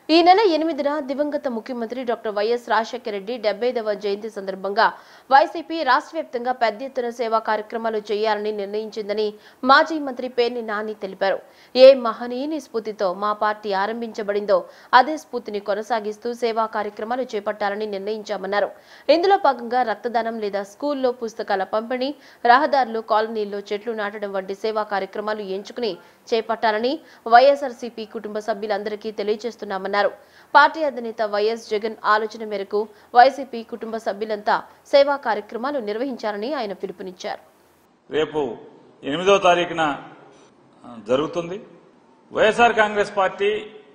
ఈ నెల ఎనిమిదిన దివంగత ముఖ్యమంత్రి డాక్టర్ వైఎస్ రాజశేఖర రెడ్డి డెబ్బైదవ జయంతి సందర్భంగా వైసీపీ రాష్ట్ర వ్యాప్తంగా పెద్ద ఎత్తున సేవా కార్యక్రమాలు చేయాలని నిర్ణయించిందని మాజీ మంత్రి పేర్ని నాని తెలిపారు ఏ మహనీయుని స్ఫూర్తితో మా పార్టీ ఆరంభించబడిందో అదే స్ఫూర్తిని కొనసాగిస్తూ సేవా కార్యక్రమాలు చేపట్టాలని నిర్ణయించామన్నారు ఇందులో భాగంగా రక్తదానం లేదా స్కూల్లో పుస్తకాల పంపిణీ రహదారులు కాలనీల్లో చెట్లు నాటడం వంటి సేవా కార్యక్రమాలు ఎంచుకుని చేపట్టాలని వైఎస్ఆర్సీపీ కుటుంబ సభ్యులందరికీ తెలియజేస్తున్నామన్నారు పార్టీ అధినేత వైఎస్ జగన్ ఆలోచన మేరకు వైసీపీ కుటుంబ సభ్యులంతా సేవా కార్యక్రమాలు నిర్వహించాలని ఆయన పిలుపునిచ్చారు రేపు ఎనిమిదో తారీఖున ఆ, జరుగుతుంది వైఎస్ఆర్ కాంగ్రెస్ పార్టీ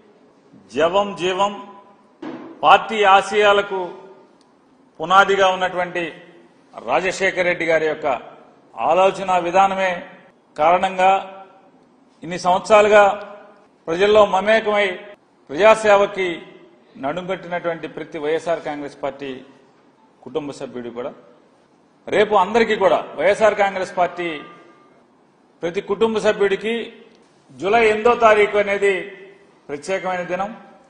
జవం జీవం పార్టీ ఆశయాలకు పునాదిగా ఉన్నటువంటి రాజశేఖర రెడ్డి గారి యొక్క ఆలోచన విధానమే కారణంగా ఇన్ని సంవత్సరాలుగా ప్రజల్లో మమేకమై ప్రజాసేవకి నడుంకట్టినటువంటి ప్రతి వైఎస్ఆర్ కాంగ్రెస్ పార్టీ కుటుంబ సభ్యుడు కూడా రేపు అందరికీ కూడా వైఎస్ఆర్ కాంగ్రెస్ పార్టీ ప్రతి కుటుంబ సభ్యుడికి జూలై ఎనిమిదో తారీఖు అనేది ప్రత్యేకమైన దినం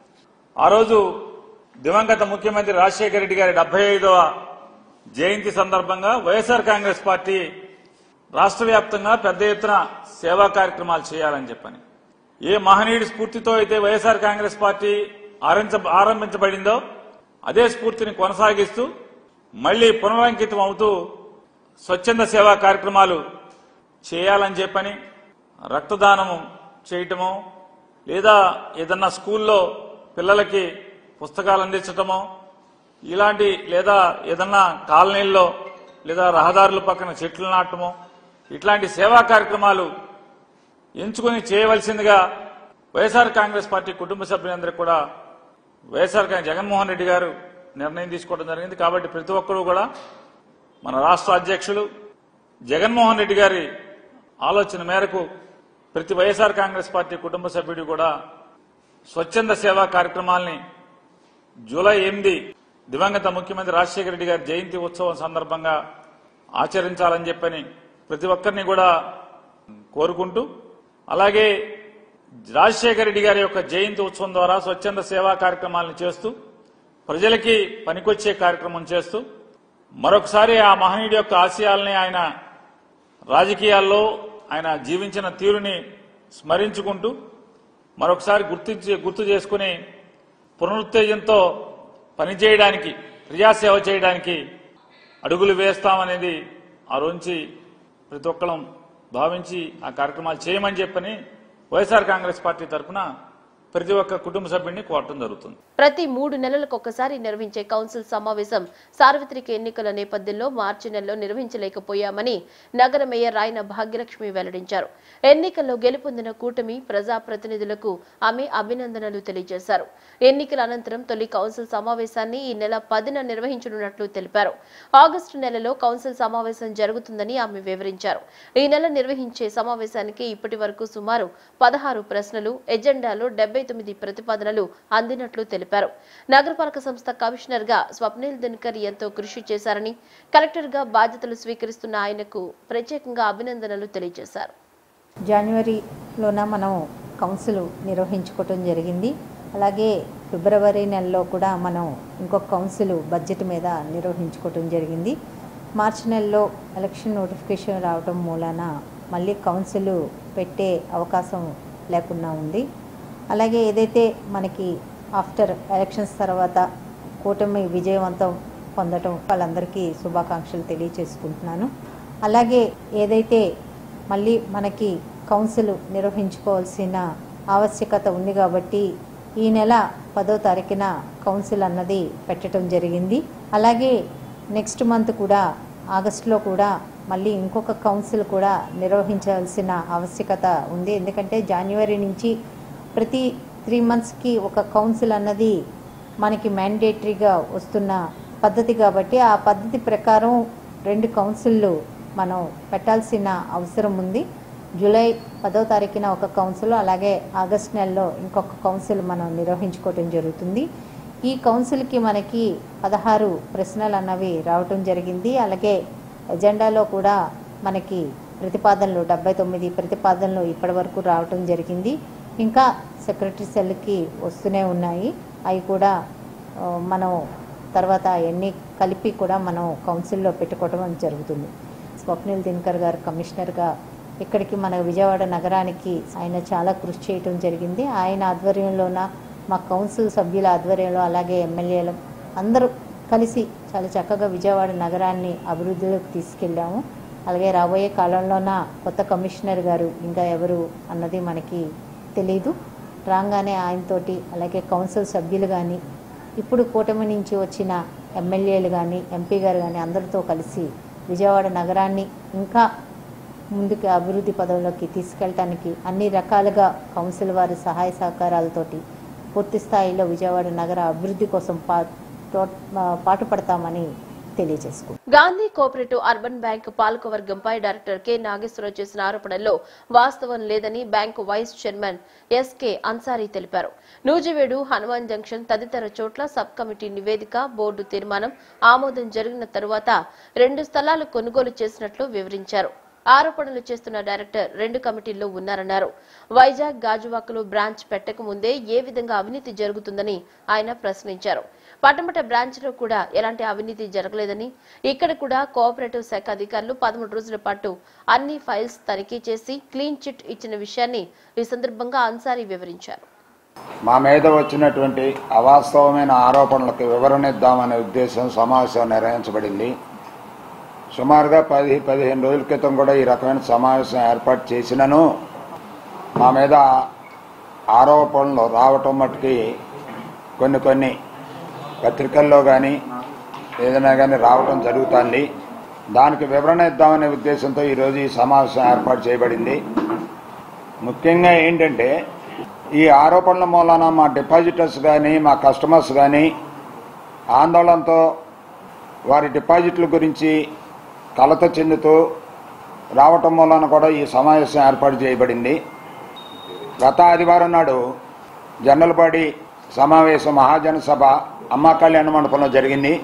ఆ రోజు దివంగత ముఖ్యమంత్రి రాజశేఖర రెడ్డి గారి డెబ్బై ఐదవ జయంతి సందర్భంగా వైఎస్ఆర్ కాంగ్రెస్ పార్టీ రాష్ట్ర వ్యాప్తంగా పెద్ద ఎత్తున సేవా కార్యక్రమాలు చేయాలని చెప్పని ఏ మహనీయుడి స్ఫూర్తితో అయితే వైఎస్ఆర్ కాంగ్రెస్ పార్టీ ఆరంభించ- ఆరంభించబడిందో అదే స్ఫూర్తిని కొనసాగిస్తూ మళ్లీ పునరంకితం అవుతూ స్వచ్ఛంద సేవా కార్యక్రమాలు చేయాలని చెప్పని రక్తదానము చేయటము లేదా ఏదన్నా స్కూల్లో పిల్లలకి పుస్తకాలు అందించటమో ఇలాంటి లేదా ఏదన్నా కాలనీల్లో లేదా రహదారుల పక్కన చెట్లు నాటమో ఇట్లాంటి సేవా కార్యక్రమాలు ఎంచుకుని చేయవలసిందిగా వైఎస్ఆర్ కాంగ్రెస్ పార్టీ కుటుంబ సభ్యులందరికీ కూడా వైఎస్ఆర్ కాంగ్రెస్ జగన్మోహన్ రెడ్డి గారు నిర్ణయం తీసుకోవడం జరిగింది కాబట్టి ప్రతి ఒక్కరూ కూడా మన రాష్ట్ర అధ్యక్షులు జగన్మోహన్ రెడ్డి గారి ఆలోచన మేరకు ప్రతి వైఎస్ఆర్ కాంగ్రెస్ పార్టీ కుటుంబ సభ్యుడు కూడా స్వచ్ఛంద సేవా కార్యక్రమాల్ని జూలై ఎనిమిది దివంగత ముఖ్యమంత్రి రాజశేఖర రెడ్డి గారి జయంతి ఉత్సవం సందర్భంగా ఆచరించాలని చెప్పని ప్రతి ఒక్కరిని కూడా కోరుకుంటూ అలాగే రాజశేఖర రెడ్డి గారి యొక్క జయంతి ఉత్సవం ద్వారా స్వచ్ఛంద సేవా కార్యక్రమాలను చేస్తూ ప్రజలకి పనికొచ్చే కార్యక్రమం చేస్తూ మరొకసారి ఆ మహనీయుడి యొక్క ఆశయాల్ని ఆయన రాజకీయాల్లో ఆయన జీవించిన తీరుని స్మరించుకుంటూ మరొకసారి గుర్తించి గుర్తు చేసుకుని పునరుత్తేజంతో పనిచేయడానికి ప్రజాసేవ చేయడానికి అడుగులు వేస్తామనేది ఆ రోజు ప్రతి ఒక్కరం భావించి ఆ కార్యక్రమాలు చేయమని చెప్పని వైఎస్ఆర్ కాంగ్రెస్ పార్టీ తరఫున ప్రతి ఒక్క కుటుంబ సభ్యుడిని కోరటం జరుగుతుంది ప్రతి మూడు నెలలకు ఒకసారి నిర్వహించే కౌన్సిల్ సమావేశం సార్వత్రిక ఎన్నికల నేపథ్యంలో మార్చి నెలలో నిర్వహించలేకపోయామని నగర మేయర్ రాయన భాగ్యలక్ష్మి వెల్లడించారు ఎన్నికల్లో గెలుపొందిన కూటమి ప్రజాప్రతినిధులకు ఆమె అభినందనలు తెలియజేశారు ఎన్నికల అనంతరం తొలి కౌన్సిల్ సమావేశాన్ని ఈ నెల పదిన నిర్వహించనున్నట్లు తెలిపారు ఆగస్టు నెలలో కౌన్సిల్ సమావేశం జరుగుతుందని ఆమె వివరించారు ఈ నెల నిర్వహించే సమావేశానికి ఇప్పటి వరకు సుమారు పదహారు ప్రశ్నలు ఎజెండాలో డెబ్బై తొమ్మిది ప్రతిపాదనలు అందినట్లు తెలిపారు నగరపాలక సంస్థ కమిషనర్ గా స్వప్నిల్ దినకర్ ఎంతో కృషి చేశారని కలెక్టర్ గా బాధ్యతలు స్వీకరిస్తున్న ఆయనకు ప్రత్యేకంగా అభినందనలు తెలియజేశారు జనవరిలోన మనం కౌన్సిల్ నిర్వహించుకోవటం జరిగింది అలాగే ఫిబ్రవరి నెలలో కూడా మనం ఇంకొక కౌన్సిల్ బడ్జెట్ మీద నిర్వహించుకోవటం జరిగింది మార్చి నెలలో ఎలక్షన్ నోటిఫికేషన్ రావటం మూలాన మళ్ళీ కౌన్సిల్ పెట్టే అవకాశం లేకుండా ఉంది అలాగే ఏదైతే మనకి ఆఫ్టర్ ఎలక్షన్స్ తర్వాత కూటమి విజయవంతం పొందటం వాళ్ళందరికీ శుభాకాంక్షలు తెలియచేసుకుంటున్నాను అలాగే ఏదైతే మళ్ళీ మనకి కౌన్సిల్ నిర్వహించుకోవాల్సిన ఆవశ్యకత ఉంది కాబట్టి ఈ నెల పదో తారీఖున కౌన్సిల్ అన్నది పెట్టడం జరిగింది అలాగే నెక్స్ట్ మంత్ కూడా ఆగస్టులో కూడా మళ్ళీ ఇంకొక కౌన్సిల్ కూడా నిర్వహించాల్సిన ఆవశ్యకత ఉంది ఎందుకంటే జనవరి నుంచి ప్రతి త్రీ మంత్స్కి ఒక కౌన్సిల్ అన్నది మనకి మ్యాండేటరీగా వస్తున్న పద్ధతి కాబట్టి ఆ పద్ధతి ప్రకారం రెండు కౌన్సిళ్ళు మనం పెట్టాల్సిన అవసరం ఉంది జూలై పదో తారీఖున ఒక కౌన్సిల్ అలాగే ఆగస్ట్ నెలలో ఇంకొక కౌన్సిల్ మనం నిర్వహించుకోవటం జరుగుతుంది ఈ కౌన్సిల్కి మనకి పదహారు ప్రశ్నలు అన్నవి రావటం జరిగింది అలాగే ఎజెండాలో కూడా మనకి ప్రతిపాదనలు డెబ్బై తొమ్మిది ప్రతిపాదనలు ఇప్పటి వరకు రావటం జరిగింది ఇంకా సెక్రటరీ సెల్కి వస్తూనే ఉన్నాయి అవి కూడా ఆ, మనం తర్వాత అవన్నీ కలిపి కూడా మనం కౌన్సిల్లో పెట్టుకోవడం జరుగుతుంది స్వప్నిల్ దినకర్ గారు కమిషనర్గా ఇక్కడికి మన విజయవాడ నగరానికి ఆయన చాలా కృషి చేయటం జరిగింది ఆయన ఆధ్వర్యంలోన మా కౌన్సిల్ సభ్యుల ఆధ్వర్యంలో అలాగే ఎమ్మెల్యేలు అందరూ కలిసి చాలా చక్కగా విజయవాడ నగరాన్ని అభివృద్ధిలోకి తీసుకెళ్ళాము అలాగే రాబోయే కాలంలోన కొత్త కమిషనర్ గారు ఇంకా ఎవరు అన్నది మనకి తెలీదు రాగానే ఆయనతోటి అలాగే కౌన్సిల్ సభ్యులు కానీ ఇప్పుడు కూటమి నుంచి వచ్చిన ఎమ్మెల్యేలు కానీ ఎంపీ గారు కానీ అందరితో కలిసి విజయవాడ నగరాన్ని ఇంకా ముందుకు అభివృద్ధి పదవుల్లోకి తీసుకెళ్ళటానికి అన్ని రకాలుగా కౌన్సిల్ వారి సహాయ సహకారాలతోటి పూర్తి స్థాయిలో విజయవాడ నగర అభివృద్ధి కోసం పా తో- పాటుపడతామని తెలియజేసుకుంటాం గాంధీ కోఆపరేటివ్ అర్బన్ బ్యాంక్ పాలకవర్గంపై డైరెక్టర్ కె నాగేశ్వరరావు చేసిన ఆరోపణల్లో వాస్తవం లేదని bank vice chairman SK Ansari తెలిపారు నూజివేడు హనుమాన్ జంక్షన్ తదితర చోట్ల సబ్ కమిటీ నివేదిక బోర్డు తీర్మానం ఆమోదం జరిగిన తరువాత రెండు స్థలాలు కొనుగోలు చేసినట్లు వివరించారు ఆరోపణలు చేస్తున్న డైరెక్టర్ రెండు కమిటీల్లో ఉన్నారన్నారు వైజాగ్ గాజువాకలో బ్రాంచ్ పెట్టక ముందే ఏ విధంగా అవినీతి జరుగుతుందని ఆయన ప్రశ్నించారు పట్టమట బ్రాంచ్ లో కూడా ఎలాంటి అవినీతి జరగలేదని ఇక్కడ కూడా కోఆపరేటివ్ శాఖ అధికారులు పదమూడు రోజుల పాటు అన్ని ఫైల్స్ తనిఖీ చేసి క్లీన్ చిట్ ఇచ్చిన విషయాన్ని ఈ సందర్భంగా అన్సారీ వివరించారు మా మీద వచ్చినటువంటి అవాస్తవమైన ఆరోపణలకు వివరణ ఇద్దామనే ఉద్దేశం సమావేశం నిర్వహించబడింది సుమారుగా పది పదిహేను రోజుల క్రితం కూడా ఈ రకమైన సమావేశం ఏర్పాటు చేసినను మా మీద ఆరోపణలు రావటం మట్టుకి కొన్ని కొన్ని పత్రికల్లో కానీ ఏదైనా కానీ రావటం జరుగుతుంది దానికి వివరణ ఇద్దామనే ఉద్దేశంతో ఈరోజు ఈ సమావేశం ఏర్పాటు చేయబడింది ముఖ్యంగా ఏంటంటే ఈ ఆరోపణల మూలాన మా డిపాజిటర్స్ కానీ మా కస్టమర్స్ కానీ ఆందోళనతో వారి డిపాజిట్ల గురించి కలత చెందుతూ రావటం మూలాన కూడా ఈ సమావేశం ఏర్పాటు చేయబడింది గత ఆదివారం నాడు జనరల్ బాడీ సమావేశం మహాజన సభ అమ్మ కళ్యాణ మండపంలో జరిగింది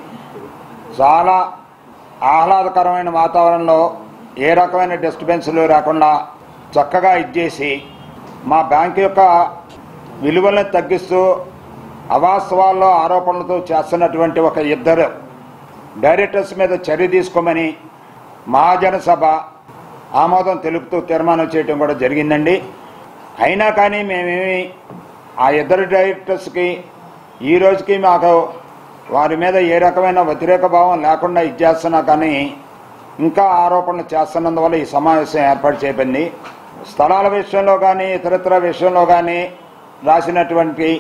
చాలా ఆహ్లాదకరమైన వాతావరణంలో ఏ రకమైన డిస్టర్బెన్స్లు రాకుండా చక్కగా ఇచ్చేసి మా బ్యాంక్ యొక్క విలువలను తగ్గిస్తూ అవాస్తవాల్లో ఆరోపణలతో చేస్తున్నటువంటి ఒక ఇద్దరు డైరెక్టర్స్ మీద చర్య తీసుకోమని మహాజన సభ ఆమోదం తెలుపుతూ తీర్మానం చేయడం కూడా జరిగిందండి అయినా కానీ మేమేమి ఆ ఇద్దరు డైరెక్టర్స్కి ఈ రోజుకి మాకు వారి మీద ఏ రకమైన వ్యతిరేక భావం లేకుండా ఇచ్చేస్తున్నా కానీ ఇంకా ఆరోపణలు చేస్తున్నందువల్ల ఈ సమావేశం ఏర్పాటు చేయబడింది స్థలాల విషయంలో కానీ ఇతరత్ర విషయంలో కానీ రాసినటువంటి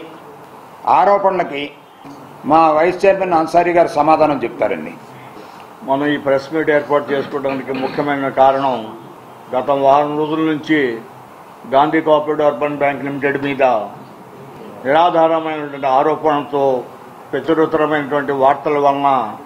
ఆరోపణలకి మా వైస్ చైర్మన్ అన్సారీ గారు సమాధానం చెప్తారండి మనం ఈ ప్రెస్ మీట్ ఏర్పాటు చేసుకోవడానికి ముఖ్యమైన కారణం గత వారం రోజుల నుంచి Gandhi cooperative urban bank limited మీద నిరాధారమైనటువంటి ఆరోపణలతో ప్రచురితమైనటువంటి వార్తల వలన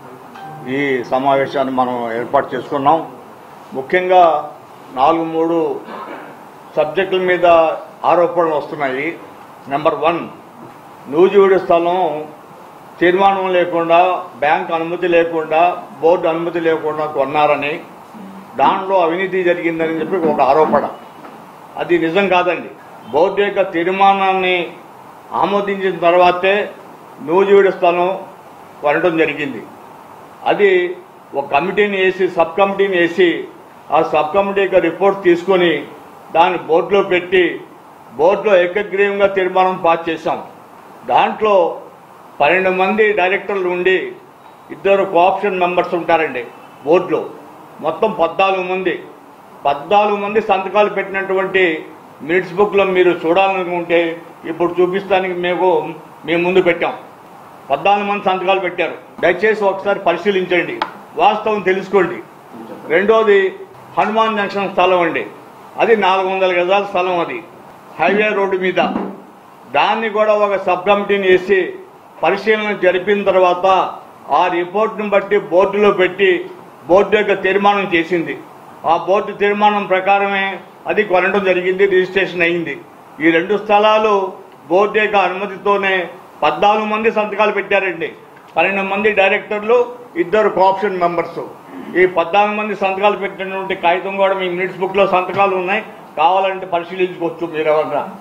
ఈ సమావేశాన్ని మనం ఏర్పాటు చేసుకున్నాం ముఖ్యంగా నాలుగు మూడు సబ్జెక్టుల మీద ఆరోపణలు వస్తున్నాయి నెంబర్ వన్ నూజివీడు స్థలం తీర్మానం లేకుండా బ్యాంక్ అనుమతి లేకుండా బోర్డు అనుమతి లేకుండా కొన్నారని దానిలో అవినీతి జరిగిందని చెప్పి ఒక ఆరోపణ అది నిజం కాదండి బోర్డు యొక్క తీర్మానాన్ని ఆమోదించిన తర్వాతే నూజివీడు స్థలం కొనడం జరిగింది అది ఒక కమిటీని వేసి సబ్ కమిటీని వేసి ఆ సబ్ కమిటీ యొక్క రిపోర్ట్ తీసుకొని దాన్ని బోర్డులో పెట్టి బోర్డులో ఏకగ్రీవంగా తీర్మానం పాస్ చేశాం దాంట్లో పన్నెండు మంది డైరెక్టర్లు ఉండి ఇద్దరు కోఆప్షన్ మెంబర్స్ ఉంటారండి బోర్డులో మొత్తం పద్నాలుగు మంది పద్నాలుగు మంది సంతకాలు పెట్టినటువంటి మినిట్స్ బుక్లో మీరు చూడాలనుకుంటే ఇప్పుడు చూపిస్తానికి మేము మేము ముందు పెట్టాం పద్నాలుగు మంది సంతకాలు పెట్టారు దయచేసి ఒకసారి పరిశీలించండి వాస్తవం తెలుసుకోండి రెండోది హనుమాన్ జంక్షన్ స్థలం అండి అది నాలుగు వందల గజాల స్థలం అది హైవే రోడ్డు మీద దాన్ని కూడా ఒక సబ్ కమిటీని వేసి పరిశీలన జరిపిన తర్వాత ఆ రిపోర్ట్ను బట్టి బోర్డులో పెట్టి బోర్డు యొక్క తీర్మానం చేసింది ఆ బోర్డు తీర్మానం ప్రకారమే అది కొనడం జరిగింది రిజిస్ట్రేషన్ అయింది ఈ రెండు స్థలాలు బోర్డు యొక్క అనుమతితోనే పద్నాలుగు మంది సంతకాలు పెట్టారండి పన్నెండు మంది డైరెక్టర్లు ఇద్దరు కోఆప్షన్ మెంబర్స్ ఈ పద్నాలుగు మంది సంతకాలు పెట్టినటువంటి కాగితం కూడా మీ మినిట్స్ బుక్ లో సంతకాలు ఉన్నాయి కావాలంటే పరిశీలించుకోవచ్చు మీరు ఎవరన్నా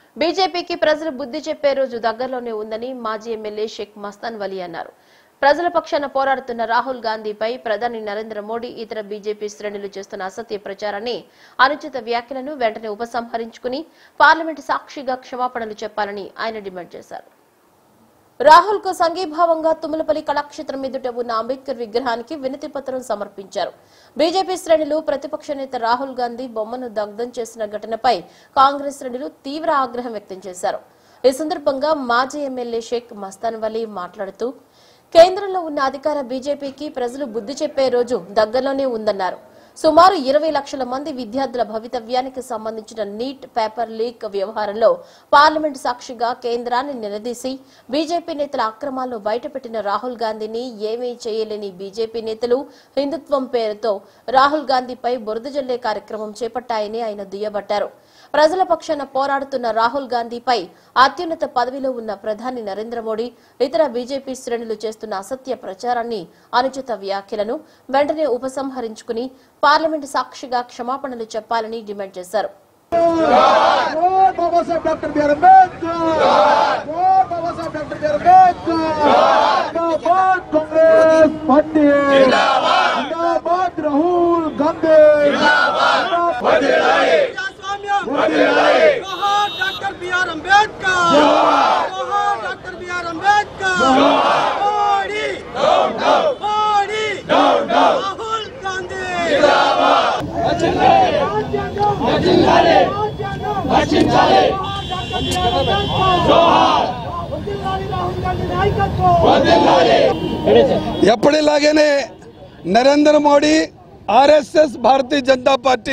బీజేపీకి ప్రజలు బుద్ధి చెప్పే రోజు దగ్గరలోనే ఉందని మాజీ ఎమ్మెల్యే షేక్ మస్తాన్ వలీ అన్నారు ప్రజల పక్షాన పోరాడుతున్న రాహుల్ గాంధీపై ప్రధాని నరేంద్ర మోడీ ఇతర బీజేపీ శ్రేణులు చేస్తున్న అసత్య ప్రచారాన్ని అనుచిత వ్యాఖ్యలను వెంటనే ఉపసంహరించుకుని పార్లమెంటు సాక్షిగా క్షమాపణలు చెప్పాలని ఆయన డిమాండ్ చేశారు రాహుల్ కు సంఘీభావంగా తుమ్మలపల్లి కళాక్షేత్రం ఎదుట ఉన్న అంబేద్కర్ విగ్రహానికి వినతి పత్రం సమర్పించారు బీజేపీ శ్రేణులు ప్రతిపక్ష నేత రాహుల్ గాంధీ బొమ్మను దగ్ధం చేసిన ఘటనపై కాంగ్రెస్ శ్రేణులు తీవ్ర ఆగ్రహం వ్యక్తం చేశారు ఈ సందర్భంగా మాజీ ఎమ్మెల్యే షేక్ మస్తాన్ వలీ మాట్లాడుతూ కేంద్రంలో ఉన్న అధికార బీజేపీకి ప్రజలు బుద్ధి చెప్పే రోజు దగ్గరలోనే ఉందన్నారు సుమారు ఇరవై లక్షల మంది విద్యార్థుల భవితవ్యానికి సంబంధించిన నీట్ పేపర్ లీక్ వ్యవహారంలో పార్లమెంటు సాక్షిగా కేంద్రాన్ని నిలదీసి బీజేపీ నేతల అక్రమాల్లో బయటపెట్టిన రాహుల్ గాంధీని ఏమీ చేయలేని బీజేపీ నేతలు హిందుత్వం పేరుతో రాహుల్ గాంధీపై బురద జల్లే కార్యక్రమం చేపట్టాయని ఆయన దుయ్యబట్టారు ప్రజల పక్షాన పోరాడుతున్న రాహుల్ గాంధీపై అత్యున్నత పదవిలో ఉన్న ప్రధాని నరేంద్ర మోడీ ఇతర బీజేపీ శ్రేణులు చేస్తున్న అసత్య ప్రచారాన్ని అనుచిత వ్యాఖ్యలను వెంటనే ఉపసంహరించుకుని పార్లమెంటు సాక్షిగా క్షమాపణలు చెప్పాలని డిమాండ్ చేశారు జోర్ బాబాసాహెబ్ డాక్టర్ బిఆర్ అంబేద్కర్ జోర్ బాబాసాహెబ్ డాక్టర్ బిఆర్ అంబేద్కర్ జిందాబాద్ కాంగ్రెస్ పార్టీ జిందాబాద్ రాహుల్ గాంధీ జిందాబాద్ जोहार डॉक्टर बी आर अम्बेडकर जोहार doctor B R Ambedkar Modi Modi Rahul Gandhi Rahul Gandhi నాయకత్వం ఎప్పటిలాగానే నరేంద్ర మోడీ ఆర్ఎస్ఎస్ భారతీయ జనతా పార్టీ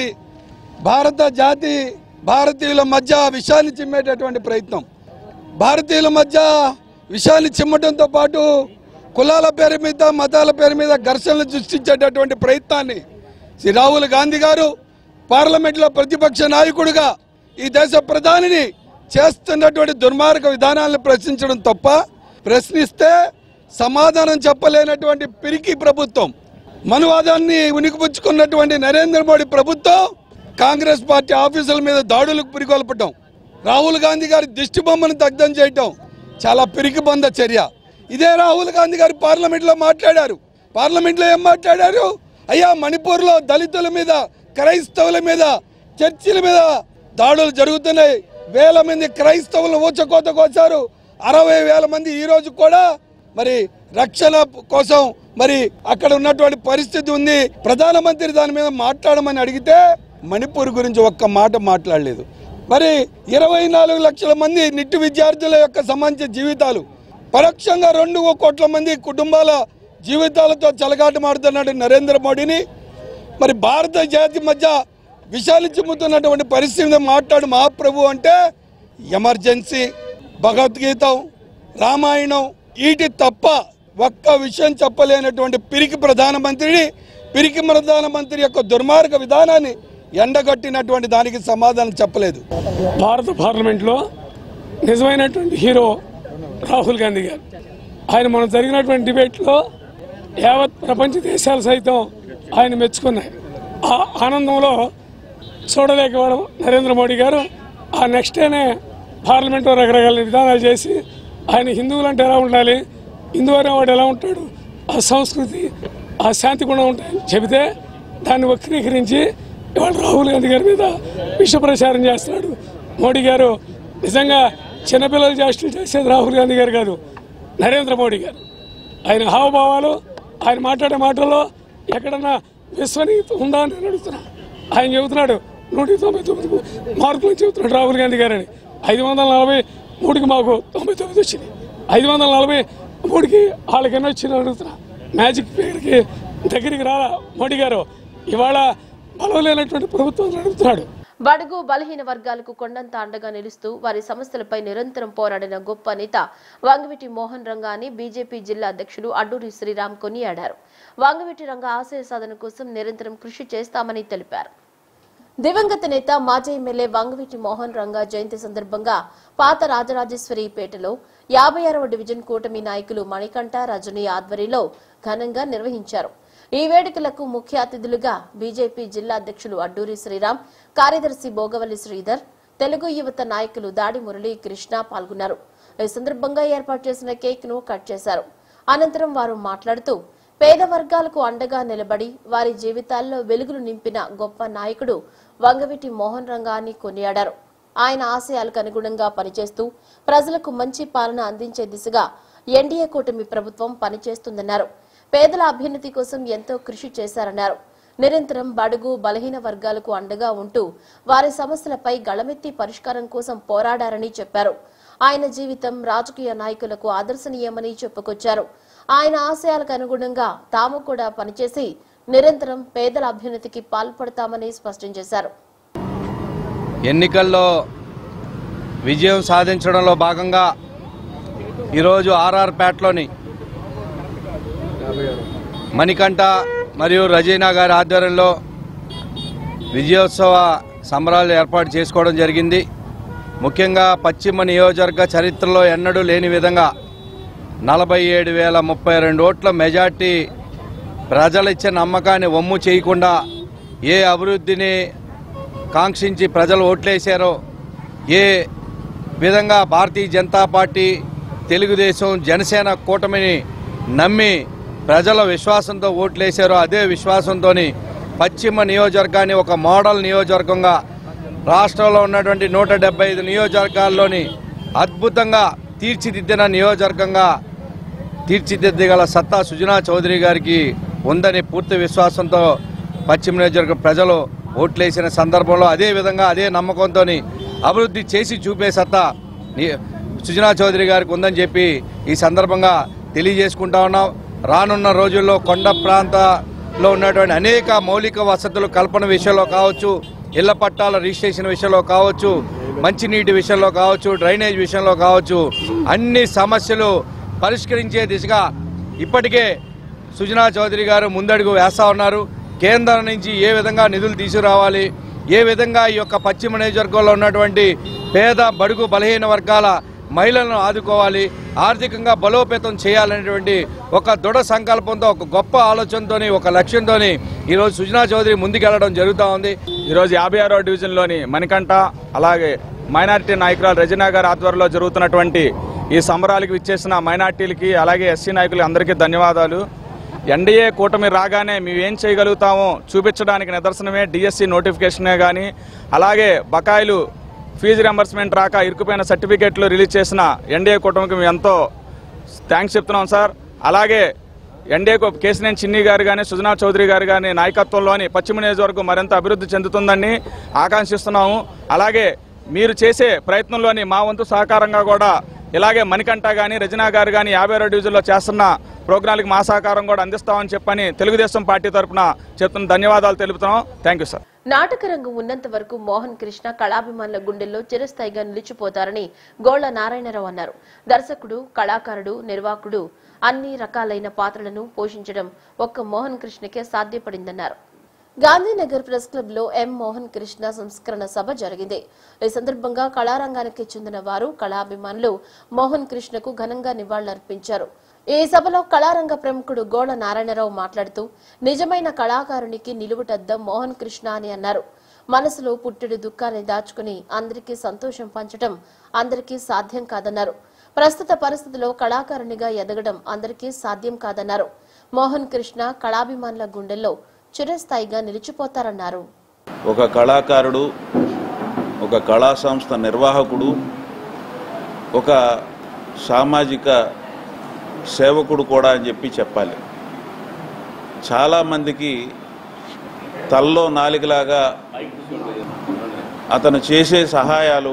భారత జాతి భారతీయుల మధ్య విషయాన్ని చిమ్మేటటువంటి ప్రయత్నం భారతీయుల మధ్య విషయాన్ని చిమ్మటంతో పాటు కులాల పేరు మీద మతాల పేరు మీద ఘర్షణలు సృష్టించేటటువంటి ప్రయత్నాన్ని శ్రీ రాహుల్ గాంధీ గారు పార్లమెంట్లో ప్రతిపక్ష నాయకుడిగా ఈ దేశ ప్రధానిని చేస్తున్నటువంటి దుర్మార్గ విధానాలను ప్రశ్నించడం తప్ప ప్రశ్నిస్తే సమాధానం చెప్పలేనటువంటి పిరికి ప్రభుత్వం మనువాదాన్ని ఉనికిపుచ్చుకున్నటువంటి నరేంద్ర మోడీ ప్రభుత్వం కాంగ్రెస్ పార్టీ ఆఫీసుల మీద దాడులకు పురికొల్పటం రాహుల్ గాంధీ గారి దిష్టి బొమ్మను దగ్ధం చేయటం చాలా పిరికి బంద చర్య ఇదే రాహుల్ గాంధీ గారు పార్లమెంట్లో మాట్లాడారు పార్లమెంట్లో ఏం మాట్లాడారు అయ్యా మణిపూర్లో దళితుల మీద క్రైస్తవుల మీద చర్చిల మీద దాడులు జరుగుతున్నాయి వేల మంది క్రైస్తవులను ఊచకోత కోసారు అరవై వేల మంది ఈ రోజు కూడా మరి రక్షణ కోసం మరి అక్కడ ఉన్నటువంటి పరిస్థితి ఉంది ప్రధానమంత్రి దాని మీద మాట్లాడమని అడిగితే మణిపూర్ గురించి ఒక్క మాట మాట్లాడలేదు మరి ఇరవై నాలుగు లక్షల మంది నిట్టు విద్యార్థుల యొక్క సంబంధించిన జీవితాలు పరోక్షంగా రెండు కోట్ల మంది కుటుంబాల జీవితాలతో చెలగాటమాడుతున్నాడు నరేంద్ర మోడీని మరి భారత జాతి మధ్య విషాలు చిమ్ముతున్నటువంటి పరిస్థితి మీద మాట్లాడు మహాప్రభు అంటే ఎమర్జెన్సీ భగవద్గీతం రామాయణం వీటి తప్ప ఒక్క విషయం చెప్పలేనటువంటి పిరికి ప్రధానమంత్రిని పిరికి ప్రధానమంత్రి యొక్క దుర్మార్గ విధానాన్ని ఎండగట్టినటువంటి దానికి సమాధానం చెప్పలేదు భారత పార్లమెంట్లో నిజమైనటువంటి హీరో రాహుల్ గాంధీ గారు ఆయన మనం జరిగినటువంటి డిబేట్లో యావత్ ప్రపంచ దేశాలు సైతం ఆయన మెచ్చుకున్నాయి ఆ ఆనందంలో చూడలేకపోవడం నరేంద్ర మోడీ గారు ఆ నెక్స్ట్ డేనే పార్లమెంట్లో రకరకాల విధానాలు చేసి ఆయన హిందువులు అంటే ఎలా ఉండాలి హిందూ అనేవాడు ఎలా ఉంటాడు ఆ సంస్కృతి ఆ శాంతి గుణం ఉంటాయని చెబితే దాన్ని వక్రీకరించి ఇవాళ రాహుల్ గాంధీ గారి మీద విష ప్రచారం చేస్తున్నాడు మోడీ గారు నిజంగా చిన్నపిల్లల చేష్టలు చేసేది రాహుల్ గాంధీ గారు కాదు నరేంద్ర మోడీ గారు ఆయన హావభావాలు ఆయన మాట్లాడే మాటల్లో ఎక్కడన్నా విశ్వనీయత ఉందా అని నేను అడుగుతున్నా ఆయన చెబుతున్నాడు నూట తొంభై తొమ్మిది మార్కులు చెబుతున్నాడు రాహుల్ గాంధీ గారని ఐదు వందల నలభై మూడుకి మాకు తొంభై తొమ్మిది వచ్చింది ఐదు వందల నలభై మూడుకి వాళ్ళకి ఎన్ని వచ్చింది అడుగుతున్నా మ్యాజిక్ ఫిగర్కి దగ్గరికి రాలా మోడీ గారు ఇవాళ బలం లేనటువంటి ప్రభుత్వం అడుగుతున్నాడు బడుగు బలహీన వర్గాలకు కొండంత అండగా నిలుస్తూ వారి సమస్యలపై నిరంతరం పోరాడిన గొప్ప నేత వంగవీటి మోహన్ రంగా అని బీజేపీ జిల్లా అధ్యక్షులు అడ్డూరి శ్రీరామ్ కొనియాడారు వంగవీటి రంగ ఆశయ సాధన కోసం నిరంతరం కృషి చేస్తామని తెలిపారు దివంగత నేత మాజీ ఎమ్మెల్యే వంగవీటి మోహన్ రంగా జయంతి సందర్భంగా పాత రాజరాజేశ్వరిపేటలో యాభై ఆరవ డివిజన్ కూటమి నాయకులు మణికంఠ రజని ఆధ్వర్యంలో ఘనంగా నిర్వహించారు ఈ వేడుకలకు ముఖ్య అతిథులుగా బీజేపీ జిల్లా అధ్యక్షులు అడ్డూరి శ్రీరామ్ కార్యదర్శి భోగవల్లి శ్రీధర్ తెలుగు యువత నాయకులు దాడి మురళీ కృష్ణ పాల్గొన్నారు ఈ సందర్భంగా ఏర్పాటు చేసిన కేక్ ను కట్ చేశారు అనంతరం వారు మాట్లాడుతూ పేద వర్గాలకు అండగా నిలబడి వారి జీవితాల్లో వెలుగులు నింపిన గొప్ప నాయకుడు వంగవీటి మోహన్ రంగాన్ని కొనియాడారు ఆయన ఆశయాలకు అనుగుణంగా పనిచేస్తూ ప్రజలకు మంచి పాలన అందించే దిశగా ఎన్డీఏ కూటమి ప్రభుత్వం పనిచేస్తుందన్నారు పేదల అభ్యున్నతి కోసం ఎంతో కృషి చేశారన్నారు నిరంతరం బడుగు బలహీన వర్గాలకు అండగా ఉంటూ వారి సమస్యలపై గళమెత్తి పరిష్కారం కోసం పోరాడారని చెప్పారు ఆయన జీవితం రాజకీయ నాయకులకు ఆదర్శనీయమని చెప్పుకొచ్చారు ఆయన ఆశయాలకు అనుగుణంగా తాము కూడా పనిచేసి నిరంతరం పేదల అభ్యున్నతికి పాల్పడతామని స్పష్టం చేశారు ఎన్నికల్లో విజయం సాధించడంలో భాగంగా ఈరోజు ఆర్ఆర్ పేటలోని మణికంఠ మరియు రజీనా గారి ఆధ్వర్యంలో విజయోత్సవ సంబరాలు ఏర్పాటు చేసుకోవడం జరిగింది ముఖ్యంగా పశ్చిమ నియోజకవర్గ చరిత్రలో ఎన్నడూ లేని విధంగా నలభై ఏడు వేల ముప్పై రెండు ఓట్ల మెజార్టీ ప్రజలిచ్చే నమ్మకాన్ని వమ్ము చేయకుండా ఏ అభివృద్ధిని కాంక్షించి ప్రజలు ఓట్లేశారో ఏ విధంగా భారతీయ జనతా పార్టీ తెలుగుదేశం జనసేన కూటమిని నమ్మి ప్రజల విశ్వాసంతో ఓట్లేశారో అదే విశ్వాసంతో పశ్చిమ నియోజకవర్గాన్ని ఒక మోడల్ నియోజకవర్గంగా రాష్ట్రంలో ఉన్నటువంటి నూట డెబ్బై ఐదు నియోజకవర్గాల్లోని అద్భుతంగా తీర్చిదిద్దిన నియోజకవర్గంగా తీర్చిదిద్దగల సత్తా సుజనా చౌదరి గారికి ఉందని పూర్తి విశ్వాసంతో పశ్చిమ నియోజకవర్గ ప్రజలు ఓట్లేసిన సందర్భంలో అదే విధంగా అదే నమ్మకంతో అభివృద్ధి చేసి చూపే సత్తా ని- సుజనా చౌదరి గారికి ఉందని చెప్పి ఈ సందర్భంగా తెలియజేసుకుంటా ఉన్నాం రానున్న రోజుల్లో కొండ ప్రాంతాల్లో ఉన్నటువంటి అనేక మౌలిక వసతులు కల్పన విషయంలో కావచ్చు ఇళ్ల పట్టాల రిజిస్ట్రేషన్ విషయంలో కావచ్చు మంచినీటి విషయంలో కావచ్చు డ్రైనేజ్ విషయంలో కావచ్చు అన్ని సమస్యలు పరిష్కరించే దిశగా ఇప్పటికే సుజనా చౌదరి గారు ముందడుగు వేస్తా ఉన్నారు కేంద్రం నుంచి ఏ విధంగా నిధులు తీసుకురావాలి ఏ విధంగా ఈ యొక్క పశ్చిమ నియోజకవర్గంలో ఉన్నటువంటి పేద బడుగు బలహీన వర్గాల మహిళలను ఆదుకోవాలి ఆర్థికంగా బలోపేతం చేయాలనేటువంటి ఒక దృఢ సంకల్పంతో ఒక గొప్ప ఆలోచనతోని ఒక లక్ష్యంతోని ఈరోజు సుజనా చౌదరి ముందుకెళ్లడం జరుగుతూ ఉంది ఈరోజు యాభై ఆరో డివిజన్లోని మణికంఠ అలాగే మైనారిటీ నాయకురాలు రజనా గారి ఆధ్వర్యంలో జరుగుతున్నటువంటి ఈ సంబరాలకు విచ్చేసిన మైనార్టీలకి అలాగే ఎస్సీ నాయకులకి అందరికీ ధన్యవాదాలు ఎన్డీఏ కూటమి రాగానే మేము ఏం చేయగలుగుతామో చూపించడానికి నిదర్శనమే డిఎస్సి నోటిఫికేషనే కానీ అలాగే బకాయిలు ఫీజు రింబర్స్మెంట్ రాక ఇరుకుపోయిన సర్టిఫికేట్లు రిలీజ్ చేసిన ఎన్డీఏ కూటమికి మేము ఎంతో థ్యాంక్స్ చెప్తున్నాం సార్ అలాగే ఎన్డీఏ కేసినేని చిన్ని గారు కానీ సుజనా చౌదరి గారు కానీ నాయకత్వంలోని పశ్చిమ నియోజకవర్గం మరింత అభివృద్ధి చెందుతుందని ఆకాంక్షిస్తున్నాము అలాగే మీరు చేసే ప్రయత్నంలోని మా వంతు సహకారంగా కూడా ఇలాగే మణికంఠ కానీ రజనా గారు కానీ యాభై రెండు డివిజన్లో చేస్తున్న ప్రోగ్రాంలకు మా సహకారం కూడా అందిస్తామని చెప్పని తెలుగుదేశం పార్టీ తరఫున చెప్తున్న ధన్యవాదాలు తెలుపుతున్నాం థ్యాంక్ యూ సార్ నాటక రంగం ఉన్నంత వరకు మోహన్ కృష్ణ కళాభిమానుల గుండెల్లో చిరస్థాయిగా నిలిచిపోతారని గోళ్ల నారాయణరావు అన్నారు దర్శకుడు కళాకారుడు నిర్వాహకుడు అన్ని రకాలైన పాత్రలను పోషించడం ఒక్క మోహన్ కృష్ణకే సాధ్యపడిందన్నారు గాంధీనగర్ ప్రెస్ క్లబ్ లో ఎం మోహన్ కృష్ణ సంస్కరణ సభ జరిగింది ఈ సందర్భంగా కళారంగానికి చెందిన వారు కళాభిమానులు మోహన్ కృష్ణకు ఘనంగా నివాళులర్పించారు ఈ సభలో కళారంగ ప్రముఖుడు గోళ నారాయణరావు మాట్లాడుతూ నిజమైన కళాకారునికి నిలువుటద్దం మోహన్ కృష్ణ అని అన్నారు మనసులో పుట్టెడు దుఃఖాన్ని దాచుకుని అందరికీ సంతోషం పంచడం అందరికీ సాధ్యం కాదన్నారు ప్రస్తుత పరిస్థితిలో కళాకారునిగా ఎదగడం అందరికీ సాధ్యం కాదన్నారు మోహన్ కృష్ణ కళాభిమానుల గుండెల్లో చిరస్థాయిగా నిలిచిపోతారన్నారు ఒక కళాకారుడు ఒక కళా సంస్థ నిర్వాహకుడు ఒక సామాజిక సేవకుడు కూడా అని చెప్పి చెప్పాలి చాలామందికి తల్లో నాలికలాగా అతను చేసే సహాయాలు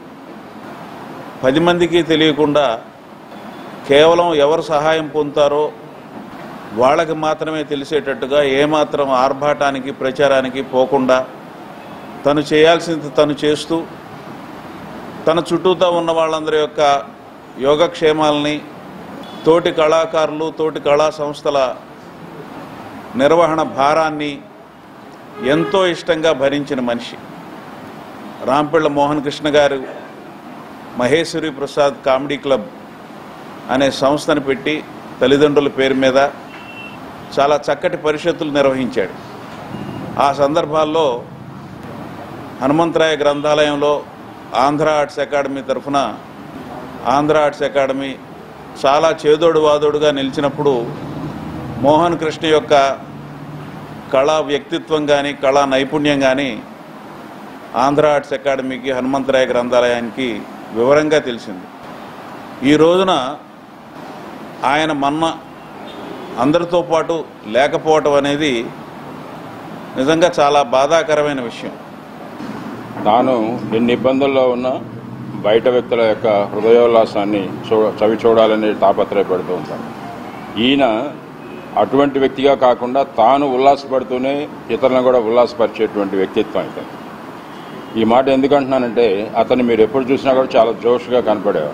పది మందికి తెలియకుండా కేవలం ఎవరు సహాయం పొందుతారో వాళ్ళకి మాత్రమే తెలిసేటట్టుగా ఏమాత్రం ఆర్భాటానికి ప్రచారానికి పోకుండా తను చేయాల్సింది తను చేస్తూ తన చుట్టూతా ఉన్న వాళ్ళందరి యొక్క యోగక్షేమాలని తోటి కళాకారులు తోటి కళా సంస్థల నిర్వహణ భారాన్ని ఎంతో ఇష్టంగా భరించిన మనిషి రాంపిళ్ళ మోహన్ కృష్ణ గారు మహేశ్వరి ప్రసాద్ కామెడీ క్లబ్ అనే సంస్థను పెట్టి తల్లిదండ్రుల పేరు మీద చాలా చక్కటి పరిషత్తులు నిర్వహించాడు ఆ సందర్భాల్లో హనుమంతరాయ గ్రంథాలయంలో ఆంధ్ర ఆర్ట్స్ అకాడమీ తరఫున ఆంధ్ర ఆర్ట్స్ అకాడమీ చాలా చేదోడు వాదోడుగా నిలిచినప్పుడు మోహన్ కృష్ణ యొక్క కళా వ్యక్తిత్వం కానీ కళా నైపుణ్యం కానీ ఆంధ్ర ఆర్ట్స్ అకాడమీకి హనుమంతరాయ గ్రంథాలయానికి వివరంగా తెలిసింది ఈ రోజున ఆయన మన్న అందరితో పాటు లేకపోవటం అనేది నిజంగా చాలా బాధాకరమైన విషయం తాను ఎన్ని ఇబ్బందుల్లో ఉన్నా బయట వ్యక్తుల యొక్క హృదయోల్లాసాన్ని చూ చవి చూడాలని తాపత్రయపడుతూ ఉంటాడు ఈయన అటువంటి వ్యక్తిగా కాకుండా తాను ఉల్లాసపడుతూనే ఇతరులను కూడా ఉల్లాసపరిచేటువంటి వ్యక్తిత్వం అయితే ఈ మాట ఎందుకంటున్నానంటే అతన్ని మీరు ఎప్పుడు చూసినా కూడా చాలా జోష్గా కనపడేవారు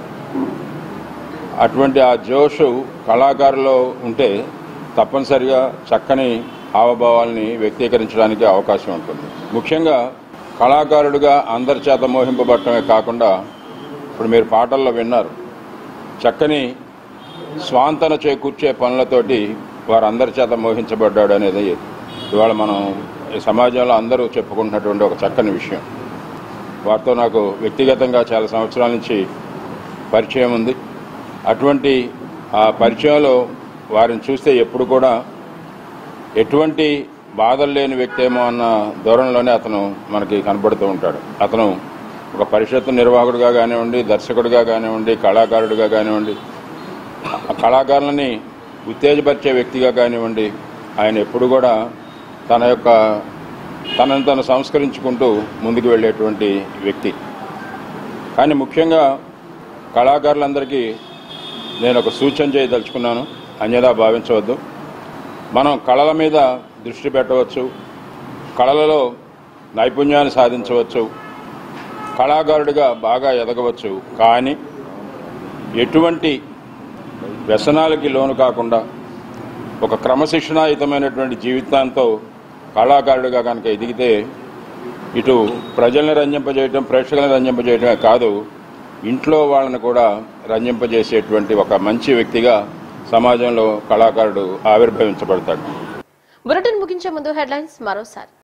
అటువంటి ఆ జోషు కళాకారులో ఉంటే తప్పనిసరిగా చక్కని హావభావాల్ని వ్యక్తీకరించడానికి అవకాశం ఉంటుంది ముఖ్యంగా కళాకారుడిగా అందరి చేత మోహింపబడటమే కాకుండా ఇప్పుడు మీరు పాటల్లో విన్నారు చక్కని స్వాంతన చేకూర్చే పనులతోటి వారందరి చేత మోహించబడ్డాడు అనేది ఇవాళ మనం ఈ సమాజంలో అందరూ చెప్పుకుంటున్నటువంటి ఒక చక్కని విషయం వారితో నాకు వ్యక్తిగతంగా చాలా సంవత్సరాల నుంచి పరిచయం ఉంది అటువంటి ఆ పరిచయంలో వారిని చూస్తే ఎప్పుడు కూడా ఎటువంటి బాధలు లేని వ్యక్తి ఏమో అన్న ధోరణిలోనే అతను మనకి కనబడుతూ ఉంటాడు అతను ఒక పరిషత్తు నిర్వాహకుడిగా కానివ్వండి దర్శకుడిగా కానివ్వండి కళాకారుడిగా కానివ్వండి ఆ కళాకారులని ఉత్తేజపరిచే వ్యక్తిగా కానివ్వండి ఆయన ఎప్పుడు కూడా తన యొక్క తనను తను సంస్కరించుకుంటూ ముందుకు వెళ్ళేటువంటి వ్యక్తి కానీ ముఖ్యంగా కళాకారులందరికీ నేను ఒక సూచన చేయదలుచుకున్నాను అన్యదా భావించవద్దు మనం కళల మీద దృష్టి పెట్టవచ్చు కళలలో నైపుణ్యాన్ని సాధించవచ్చు కళాకారుడిగా బాగా ఎదగవచ్చు కానీ ఎటువంటి వ్యసనాలకి లోను కాకుండా ఒక క్రమశిక్షణాయుతమైనటువంటి జీవితాంతో కళాకారుడిగా కనుక ఎదిగితే ఇటు ప్రజల్ని రంజింపజేయటం ప్రేక్షకులను రంజింపజేయటమే కాదు ఇంట్లో వాళ్ళని కూడా రంజింపజేసేటువంటి ఒక మంచి వ్యక్తిగా సమాజంలో కళాకారుడు ఆవిర్భవించబడతాడు బులెటిన్ ముగించే ముందు హెడ్లైన్స్ మరోసారి